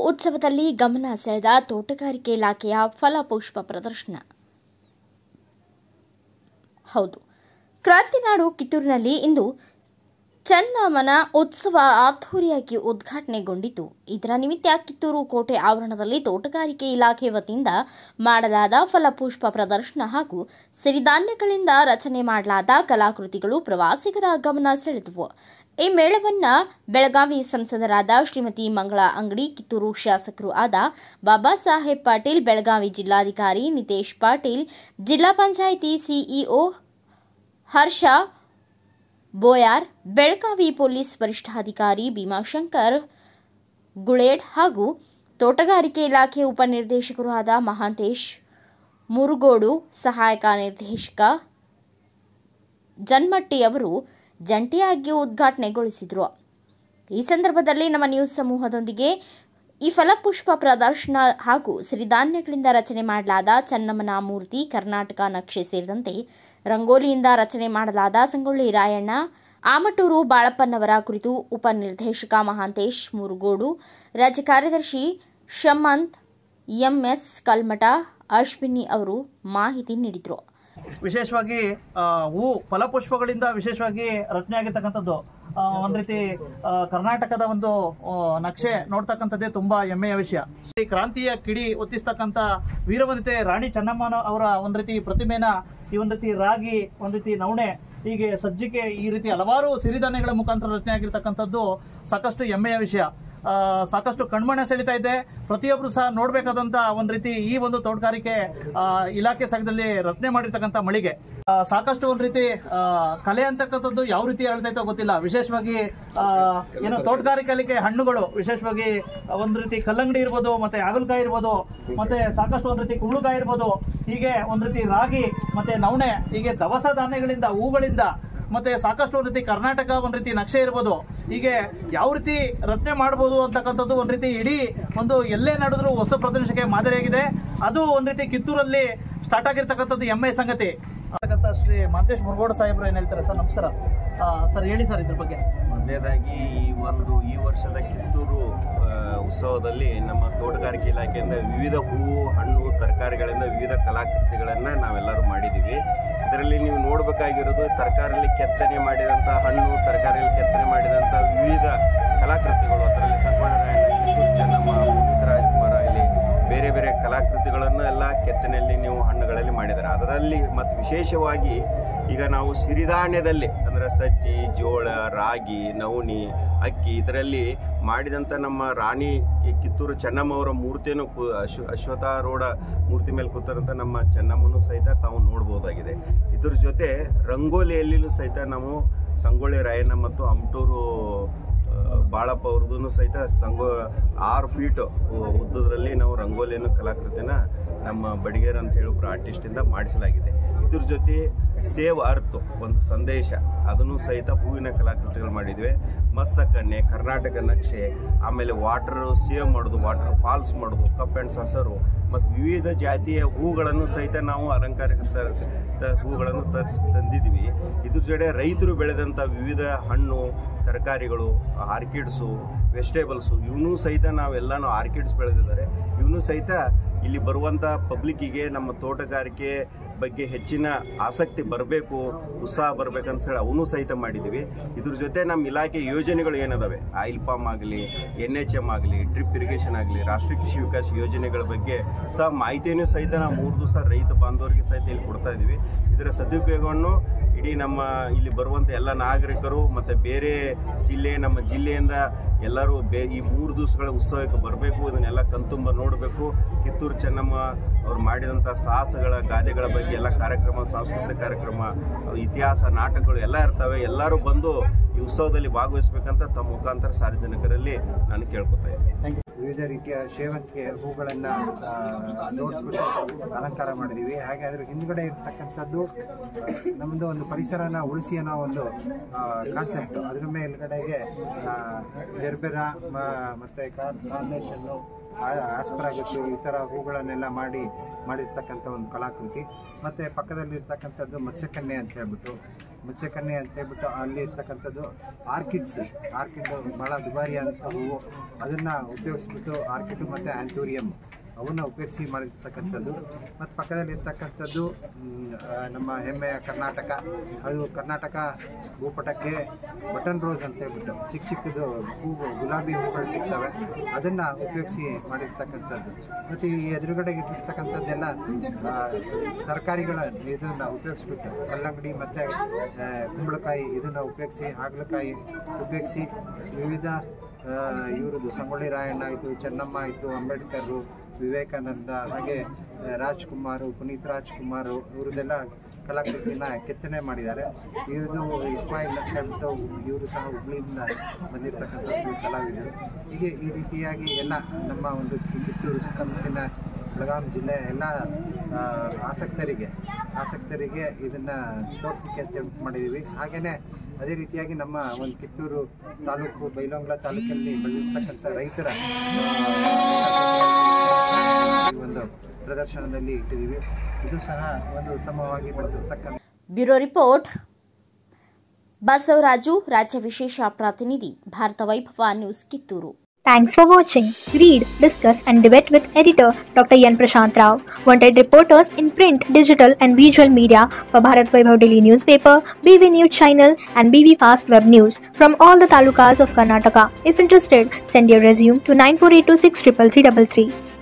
ಉತ್ಸವದಲ್ಲಿ ಗಮನ ಸೆಳೆದ ತೋಟಗಾರಿಕೆ ಇಲಾಖೆಯ ಫಲಪುಷ್ಪ ಪ್ರದರ್ಶನ ಹೌದು ಕ್ರಾಂತಿನಾಡು ಕಿತ್ತೂರಿನಲ್ಲಿ ಇಂದು ಚನ್ನಮ್ಮನ ಉತ್ಸವ ಅದ್ದೂರಿಯಾಗಿ ಉದ್ಘಾಟನೆಗೊಂಡಿತು ಇದರ ನಿಮಿತ್ತ ಕಿತ್ತೂರು ಕೋಟೆ ಆವರಣದಲ್ಲಿ ತೋಟಗಾರಿಕೆ ಇಲಾಖೆ ವತಿಯಿಂದ ಮಾಡಲಾದ ಫಲಪುಷ್ಪ ಪ್ರದರ್ಶನ ಹಾಗೂ ಸಿರಿಧಾನ್ಯಗಳಿಂದ ರಚನೆ ಮಾಡಲಾದ ಕಲಾಕೃತಿಗಳು ಪ್ರವಾಸಿಗರ ಗಮನ ಸೆಳೆದವು ಈ ಮೇಳವನ್ನ ಬೆಳಗಾವಿ ಸಂಸದರಾದ ಶ್ರೀಮತಿ ಮಂಗಳಾ ಅಂಗಡಿ ಕಿತ್ತೂರು ಶಾಸಕರು ಆದ ಬಾಬಾ ಸಾಹೇಬ್ ಪಾಟೀಲ್ ಬೆಳಗಾವಿ ಜಿಲ್ಲಾಧಿಕಾರಿ ನಿತೇಶ್ ಪಾಟೀಲ್ ಜಿಲ್ಲಾ ಪಂಚಾಯಿತಿ ಸಿಇಒ ಹರ್ಷ ಬೋಯಾರ್ ಬೆಳಗಾವಿ ಪೊಲೀಸ್ ವರಿಷ್ಠಾಧಿಕಾರಿ ಭೀಮಾಶಂಕರ್ ಗುಳೇಡ್ ಹಾಗೂ ತೋಟಗಾರಿಕೆ ಇಲಾಖೆ ಉಪನಿರ್ದೇಶಕರು ಆದ ಮಹಾಂತೇಶ್ ಮುರುಗೋಡು ಸಹಾಯಕ ನಿರ್ದೇಶಕ ಜನ್ಮಟ್ಟಿ ಅವರು ಜಂಟಿಯಾಗಿ ಉದ್ಘಾಟನೆಗೊಳಿಸಿದರು ಈ ಸಂದರ್ಭದಲ್ಲಿ ನಮ್ಮ ನ್ಯೂಸ್ ಸಮೂಹದೊಂದಿಗೆ ಈ ಫಲಪುಷ್ಪ ಪ್ರದರ್ಶನ ಹಾಗೂ ಸಿರಿಧಾನ್ಯಗಳಿಂದ ರಚನೆ ಮಾಡಲಾದ ಚನ್ನಮ್ಮನ ಮೂರ್ತಿ ಕರ್ನಾಟಕ ನಕ್ಷೆ ಸೇರಿದಂತೆ ರಂಗೋಲಿಯಿಂದ ರಚನೆ ಮಾಡಲಾದ ಸಂಗೊಳ್ಳಿ ರಾಯಣ್ಣ ಆಮಟೂರು ಬಾಳಪ್ಪನವರ ಕುರಿತು ಉಪನಿರ್ದೇಶಕ ಮಹಾಂತೇಶ್ ಮುರುಗೋಡು ರಾಜ್ಯ ಕಾರ್ಯದರ್ಶಿ ಶಮಂತ್ ಎಂಎಸ್ ಕಲ್ಮಠ ಅಶ್ವಿನಿ ಅವರು ಮಾಹಿತಿ ನೀಡಿದರು ವಿಶೇಷವಾಗಿ ಆ, ಹೂ ಫಲಪುಷ್ಪಗಳಿಂದ ವಿಶೇಷವಾಗಿ ರಚನೆ ಆಗಿರ್ತಕ್ಕಂಥದ್ದು ಆ, ಒಂದ್ ರೀತಿ ಆ, ಕರ್ನಾಟಕದ ಒಂದು ಆ, ನಕ್ಷೆ ನೋಡ್ತಕ್ಕಂಥದ್ದೇ ತುಂಬಾ ಹೆಮ್ಮೆಯ ವಿಷಯ ಈ ಕ್ರಾಂತಿಯ ಕಿಡಿ ಒತ್ತಿಸ್ತಕ್ಕಂಥ ವೀರವನಿತೆ ರಾಣಿ ಚೆನ್ನಮ್ಮನ ಅವರ ಒಂದ್ ರೀತಿ ಪ್ರತಿಮೆನ ಈ ಒಂದ್ ರೀತಿ ರಾಗಿ ಒಂದ್ ರೀತಿ ನವಣೆ ಹೀಗೆ ಸಜ್ಜಿಗೆ ಈ ರೀತಿ ಹಲವಾರು ಸಿರಿಧಾನ್ಯಗಳ ಮುಖಾಂತರ ರಚನೆ ಆಗಿರ್ತಕ್ಕಂಥದ್ದು ಸಾಕಷ್ಟು ಹೆಮ್ಮೆಯ ವಿಷಯ ಆ, ಸಾಕಷ್ಟು ಕಣ್ಮಣೆ ಸೆಳಿತಾ ಇದೆ ಪ್ರತಿಯೊಬ್ಬರು ಸಹ ನೋಡ್ಬೇಕಾದಂತ ಒಂದ್ ರೀತಿ ಈ ಒಂದು ತೋಟಗಾರಿಕೆ ಆ, ಇಲಾಖೆ ಸಂಘದಲ್ಲಿ ರಚನೆ ಮಾಡಿರ್ತಕ್ಕಂಥ ಮಳಿಗೆ ಆ, ಸಾಕಷ್ಟು ಒಂದ್ ರೀತಿ ಆ, ಕಲೆ ಅಂತಕ್ಕಂಥದ್ದು ಯಾವ ರೀತಿ ಹೇಳ್ತೈತೋ ಗೊತ್ತಿಲ್ಲ ವಿಶೇಷವಾಗಿ ಆ, ಏನು ತೋಟಗಾರಿಕೆ ಹಣ್ಣುಗಳು ವಿಶೇಷವಾಗಿ ಒಂದ್ ರೀತಿ ಕಲ್ಲಂಗಡಿ ಇರ್ಬೋದು ಮತ್ತೆ ಹಾಗಲಕಾಯಿ ಇರ್ಬೋದು ಮತ್ತೆ ಸಾಕಷ್ಟು ಒಂದ್ ರೀತಿ ಕುಂಬಳಕಾಯಿ ಇರ್ಬೋದು ಹೀಗೆ ಒಂದ್ ರೀತಿ ರಾಗಿ ಮತ್ತೆ ನವಣೆ ಹೀಗೆ ದವಸ ಧಾನ್ಯಗಳಿಂದ ಹೂಗಳಿಂದ ಮತ್ತೆ ಸಾಕಷ್ಟು ಒಂದ್ ರೀತಿ ಕರ್ನಾಟಕ ಒಂದ್ ರೀತಿ ನಕ್ಷೆ ಇರ್ಬೋದು ಹೀಗೆ ಯಾವ ರೀತಿ ರಚನೆ ಮಾಡಬಹುದು ಅಂತಕ್ಕಂಥದ್ದು ಒಂದ್ ರೀತಿ ಇಡೀ ಒಂದು ಎಲ್ಲೇ ನಡೆದ್ರು ಹೊಸ ಪ್ರದರ್ಶನಕ್ಕೆ ಮಾದರಿಯಾಗಿದೆ ಅದು ಒಂದ್ ರೀತಿ ಕಿತ್ತೂರಲ್ಲಿ ಸ್ಟಾರ್ಟ್ ಆಗಿರ್ತಕ್ಕಂಥದ್ದು ಹೆಮ್ಮೆ ಸಂಗತಿ ಅಂತಕ್ಕಂಥ ಶ್ರೀ ಮಾಂತೇಶ್ ಮುರುಗೋಡು ಸಾಹೇಬ್ರು ಏನ್ ಹೇಳ್ತಾರೆ ಸರ್ ನಮಸ್ಕಾರ ಆ, ಸರ್ ಹೇಳಿ ಸರ್ ಇದ್ರ ಬಗ್ಗೆ ಮೊದಲನೇದಾಗಿ ಈ ಒಂದು ಈ ವರ್ಷದ ಕಿತ್ತೂರು ಆ, ಉತ್ಸವದಲ್ಲಿ ನಮ್ಮ ತೋಟಗಾರಿಕೆ ಇಲಾಖೆಯಿಂದ ವಿವಿಧ ಹೂವು ಹಣ್ಣು ತರಕಾರಿಗಳಿಂದ ವಿವಿಧ ಕಲಾಕೃತಿಗಳನ್ನು ನಾವೆಲ್ಲರೂ ಮಾಡಿದ್ದೀವಿ ಇದರಲ್ಲಿ ನೀವು ನೋಡಬೇಕಾಗಿರೋದು ತರಕಾರಿಯಲ್ಲಿ ಕೆತ್ತನೆ ಮಾಡಿದಂಥ ಹಣ್ಣು ತರಕಾರಿಯಲ್ಲಿ ಕೆತ್ತನೆ ಮಾಡಿದಂಥ ವಿವಿಧ ಕಲಾಕೃತಿಗಳು ಅದರಲ್ಲಿ ಸಂಗೊಳ್ಳಿ ಕಿತ್ತೂರು ಚೆನ್ನಮ್ಮ ಪುನೀತ್ ರಾಜ್ಕುಮಾರ್ ಆಗಲಿ ಬೇರೆ ಬೇರೆ ಕಲಾಕೃತಿಗಳನ್ನು ಎಲ್ಲ ಕೆತ್ತನೆಯಲ್ಲಿ ನೀವು ಹಣ್ಣುಗಳಲ್ಲಿ ಮಾಡಿದ್ದಾರೆ ಅದರಲ್ಲಿ ಮತ್ತು ವಿಶೇಷವಾಗಿ ಈಗ ನಾವು ಸಿರಿಧಾನ್ಯದಲ್ಲಿ ಅಂದರೆ ಸಜ್ಜಿ ಜೋಳ ರಾಗಿ ನವಣಿ ಅಕ್ಕಿ ಇದರಲ್ಲಿ ಮಾಡಿದಂಥ ನಮ್ಮ ರಾಣಿ ಕಿ- ಕಿತ್ತೂರು ಚೆನ್ನಮ್ಮ ಅವರ ಮೂರ್ತಿಯನ್ನು ಕು ಅಶ್ವ ಅಶ್ವತ್ಥಾರೂಢ ಮೂರ್ತಿ ಮೇಲೆ ಕೂತಾರಂಥ ನಮ್ಮ ಚೆನ್ನಮ್ಮನೂ ಸಹಿತ ತಾವು ನೋಡ್ಬೋದಾಗಿದೆ ಇದ್ರ ಜೊತೆ ರಂಗೋಲಿಯಲ್ಲಿಯೂ ಸಹಿತ ನಾವು ಸಂಗೊಳ್ಳಿ ರಾಯಣ್ಣ ಮತ್ತು ಅಮಟೂರು ಆ, ಬಾಳಪ್ಪ ಅವ್ರದ್ದು ಸಹಿತ ಸಂಗೋ ಆರು ಫೀಟ್ ಉದ್ದದಲ್ಲಿ ನಾವು ರಂಗೋಲಿಯನ್ನು ಕಲಾಕೃತಿನ ನಮ್ಮ ಬಡಿಗೇರ್ ಅಂತ ಹೇಳಿ ಒಬ್ರು ಆರ್ಟಿಸ್ಟಿಂದ ಮಾಡಿಸಲಾಗಿದೆ ಇದ್ರ ಜೊತೆ ಸೇವ್ ಅರ್ತ್ ಒಂದು ಸಂದೇಶ ಅದನ್ನು ಸಹಿತ ಹೂವಿನ ಕಲಾಕೃತಿಗಳು ಮಾಡಿದ್ವಿ ಮತ್ಸ್ಯಕನ್ಯೆ ಕರ್ನಾಟಕ ನಕ್ಷೆ ಆಮೇಲೆ ವಾಟರ್ ಸೇವ್ ಮಾಡೋದು ವಾಟರ್ ಫಾಲ್ಸ್ ಮಾಡೋದು ಕಪ್ ಆ್ಯಂಡ್ ಸಸರು ಮತ್ತು ವಿವಿಧ ಜಾತಿಯ ಹೂಗಳನ್ನು ಸಹಿತ ನಾವು ಅಲಂಕಾರಿಕ ತ- ತ- ಹೂಗಳನ್ನು ತರಿಸಿ ತಂದಿದ್ದೀವಿ ಇದ್ರ ಜೊತೆ ರೈತರು ಬೆಳೆದಂಥ ವಿವಿಧ ಹಣ್ಣು ತರಕಾರಿಗಳು ಆರ್ಕಿಡ್ಸು ವೆಜಿಟೇಬಲ್ಸು ಇವನ್ನೂ ಸಹಿತ ನಾವೆಲ್ಲನೂ ಆರ್ಕಿಡ್ಸ್ ಬೆಳೆದಿದ್ದಾರೆ ಇವನು ಸಹಿತ ಇಲ್ಲಿ ಬರುವಂಥ ಪಬ್ಲಿಕ್ಕಿಗೆ ನಮ್ಮ ತೋಟಗಾರಿಕೆ ಬಗ್ಗೆ ಹೆಚ್ಚಿನ ಆಸಕ್ತಿ ಬರಬೇಕು ಉತ್ಸಾಹ ಬರ್ಬೇಕಂತ ಹೇಳಿ ಅವನು ಸಹಿತ ಮಾಡಿದ್ದೀವಿ ಇದ್ರ ಜೊತೆ ನಮ್ಮ ಇಲಾಖೆ ಯೋಜನೆಗಳು ಏನದಾವೆ ಆಯಿಲ್ ಪಾಮ್ ಆಗಲಿ ಎನ್ ಎಚ್ ಎಮ್ ಆಗಲಿ ಡ್ರಿಪ್ ಇರಿಗೇಷನ್ ಆಗಲಿ ರಾಷ್ಟ್ರೀಯ ಕೃಷಿ ವಿಕಾಸ ಯೋಜನೆಗಳ ಬಗ್ಗೆ ಸಹ ಮಾಹಿತಿಯನ್ನು ಸಹಿತ ನಾವು ಮೂರು ದಿವಸ ರೈತ ಬಾಂಧವರಿಗೆ ಸಹಿತ ಇಲ್ಲಿ ಕೊಡ್ತಾ ಇದ್ದೀವಿ ಇದರ ಸದುಪಯೋಗವನ್ನು ಇಡೀ ನಮ್ಮ ಇಲ್ಲಿ ಬರುವಂಥ ಎಲ್ಲ ನಾಗರಿಕರು ಮತ್ತು ಬೇರೆ ಜಿಲ್ಲೆ ನಮ್ಮ ಜಿಲ್ಲೆಯಿಂದ ಎಲ್ಲರೂ ಬೇ ಈ ಮೂರು ದಿವಸಗಳ ಉತ್ಸವಕ್ಕೆ ಬರಬೇಕು ಇದನ್ನೆಲ್ಲ ಕಣ್ತುಂಬ ನೋಡಬೇಕು ಕಿತ್ತೂರು ಚೆನ್ನಮ್ಮ ಅವ್ರು ಮಾಡಿದಂಥ ಸಾಹಸಗಳ ಗಾದೆಗಳ ಬಗ್ಗೆ ಎಲ್ಲ ಕಾರ್ಯಕ್ರಮ ಸಾಂಸ್ಕೃತಿಕ ಕಾರ್ಯಕ್ರಮ ಇತಿಹಾಸ ನಾಟಕಗಳು ಎಲ್ಲ ಇರ್ತವೆ ಎಲ್ಲರೂ ಬಂದು ಈ ಉತ್ಸವದಲ್ಲಿ ಭಾಗವಹಿಸ್ಬೇಕಂತ ತಮ್ಮ ಮುಖಾಂತರ ಸಾರ್ವಜನಿಕರಲ್ಲಿ ನಾನು ಕೇಳ್ಕೊತಾ ಇದ್ದೀನಿ ವಿವಿಧ ರೀತಿಯ ಸೇವಂತಿಗೆ ಹೂಗಳನ್ನು ಜೋಡಿಸ್ಬಿಟ್ಟು ಅಲಂಕಾರ ಮಾಡಿದ್ದೀವಿ ಹಾಗೆ ಅದ್ರ ಹಿಂದ್ಗಡೆ ಇರ್ತಕ್ಕಂಥದ್ದು ನಮ್ಮದು ಒಂದು ಪರಿಸರನ ಉಳಿಸಿ ಅನ್ನೋ ಒಂದು ಕಾನ್ಸೆಪ್ಟ್ ಅದ್ರ ಮೇಲ್ಗಡೆಗೆ ಆ, ಜರ್ಬೆರ ಮ- ಮತ್ತೆ ಕಾರ್ನೇಷನ್ನು ಆಸ್ಪರಾಗಸ್ ಈ ಥರ ಹೂಗಳನ್ನೆಲ್ಲ ಮಾಡಿ ಮಾಡಿರ್ತಕ್ಕಂಥ ಒಂದು ಕಲಾಕೃತಿ ಮತ್ತು ಪಕ್ಕದಲ್ಲಿರ್ತಕ್ಕಂಥದ್ದು ಮತ್ಸ್ಯಕನ್ಯೆ ಅಂತ ಹೇಳ್ಬಿಟ್ಟು ಮತ್ಸ್ಯಕನ್ಯೆ ಅಂತ ಹೇಳ್ಬಿಟ್ಟು ಅಲ್ಲಿ ಇರ್ತಕ್ಕಂಥದ್ದು ಆರ್ಕಿಡ್ಸ್ ಆರ್ಕಿಡ್ ಭಾಳ ದುಬಾರಿ ಅಂತ ಹೂವು ಅದನ್ನು ಉಪಯೋಗಿಸ್ಬಿಟ್ಟು ಆರ್ಕಿಡ್ ಮತ್ತು ಆ್ಯಂಥೂರಿಯಂ ಅವನ್ನ ಉಪಯೋಗಿಸಿ ಮಾಡಿರ್ತಕ್ಕಂಥದ್ದು ಮತ್ತು ಪಕ್ಕದಲ್ಲಿ ಇರ್ತಕ್ಕಂಥದ್ದು ಮ್, ಆ, ನಮ್ಮ ಹೆಮ್ಮೆಯ ಕರ್ನಾಟಕ ಅದು ಕರ್ನಾಟಕ ಭೂಪಟಕ್ಕೆ ಬಟನ್ ರೋಸ್ ಅಂತ ಹೇಳ್ಬಿಟ್ಟು ಚಿಕ್ಕ ಚಿಕ್ಕದು ಹೂವು ಗುಲಾಬಿ ಹೂಗಳು ಸಿಗ್ತವೆ ಅದನ್ನು ಉಪಯೋಗಿಸಿ ಮಾಡಿರ್ತಕ್ಕಂಥದ್ದು ಮತ್ತು ಈ ಎದುರುಗಡೆ ಇಟ್ಟಿರ್ತಕ್ಕಂಥದ್ದೆಲ್ಲ ಆ, ತರಕಾರಿಗಳ ಇದನ್ನು ಉಪಯೋಗಿಸ್ಬಿಟ್ಟು ಕಲ್ಲಂಗಡಿ ಮತ್ತು ಕುಂಬಳಕಾಯಿ ಇದನ್ನು ಉಪಯೋಗಿಸಿ ಹಾಗಲಕಾಯಿ ಉಪಯೋಗಿಸಿ ವಿವಿಧ ಇವರದ್ದು ಸಂಗೊಳ್ಳಿ ರಾಯಣ್ಣ ಆಯಿತು ಚೆನ್ನಮ್ಮ ಆಯಿತು ಅಂಬೇಡ್ಕರ್ ವಿವೇಕಾನಂದ ಹಾಗೆ ಆ, ರಾಜ್ಕುಮಾರ್ ಪುನೀತ್ ರಾಜ್ಕುಮಾರ್ ಇವ್ರದ್ದೆಲ್ಲ ಕಲಾಕೃತಿನ ಕೆತ್ತನೆ ಮಾಡಿದ್ದಾರೆ ಇದು ಇಸ್ಮಾಯಿಲ್ ಅಂತ ಹೇಳ್ಬಿಟ್ಟು ಇವರು ಸಹ ಹುಬ್ಳಿಯಿಂದ ಬಂದಿರತಕ್ಕಂಥ ಕಲಾವಿದರು ಹೀಗೆ ಈ ರೀತಿಯಾಗಿ ಎಲ್ಲ ನಮ್ಮ ಒಂದು ಕಿತ್ತೂರು ಸುತ್ತಮುತ್ತಲಿನ ಬೆಳಗಾವಿ ಜಿಲ್ಲೆ ಎಲ್ಲ ಆ, ಆಸಕ್ತರಿಗೆ ಆಸಕ್ತರಿಗೆ ಇದನ್ನು ತೋರಿಸಲಿಕ್ಕೆ ಅಂತ ಹೇಳ್ಬಿಟ್ಟು ಮಾಡಿದ್ದೀವಿ ಹಾಗೆಯೇ ಅದೇ ರೀತಿಯಾಗಿ ನಮ್ಮ ಒಂದು ಕಿತ್ತೂರು ತಾಲೂಕು ಬೈಲೊಂಗ್ಲ ತಾಲೂಕಲ್ಲಿ ಬೆಳೆದಿರ್ತಕ್ಕಂಥ ರೈತರ ಆ, ಈ ಒಂದು ಪ್ರದರ್ಶನದಲ್ಲಿ ಇಟ್ಟಿದ್ದೀವಿ ಇದು ಸಹ ಒಂದು ಉತ್ತಮವಾಗಿ ಬೆಳೆದಿರ್ತಕ್ಕಂಥ ಬ್ಯೂರೋ ರಿಪೋರ್ಟ್ ಬಸವರಾಜು ರಾಜ್ಯ ವಿಶೇಷ ಪ್ರತಿನಿಧಿ Bharat Vaibhav news Kittur Thanks for watching. Read, discuss, and debate with editor Dr. Yan Prashant Rao. Wanted reporters in print, digital, and visual media for Bharat Vaibhav Daily newspaper, BV News channel, and BV Fast Web News from all the talukas of Karnataka. If interested, send your resume to 9482633333.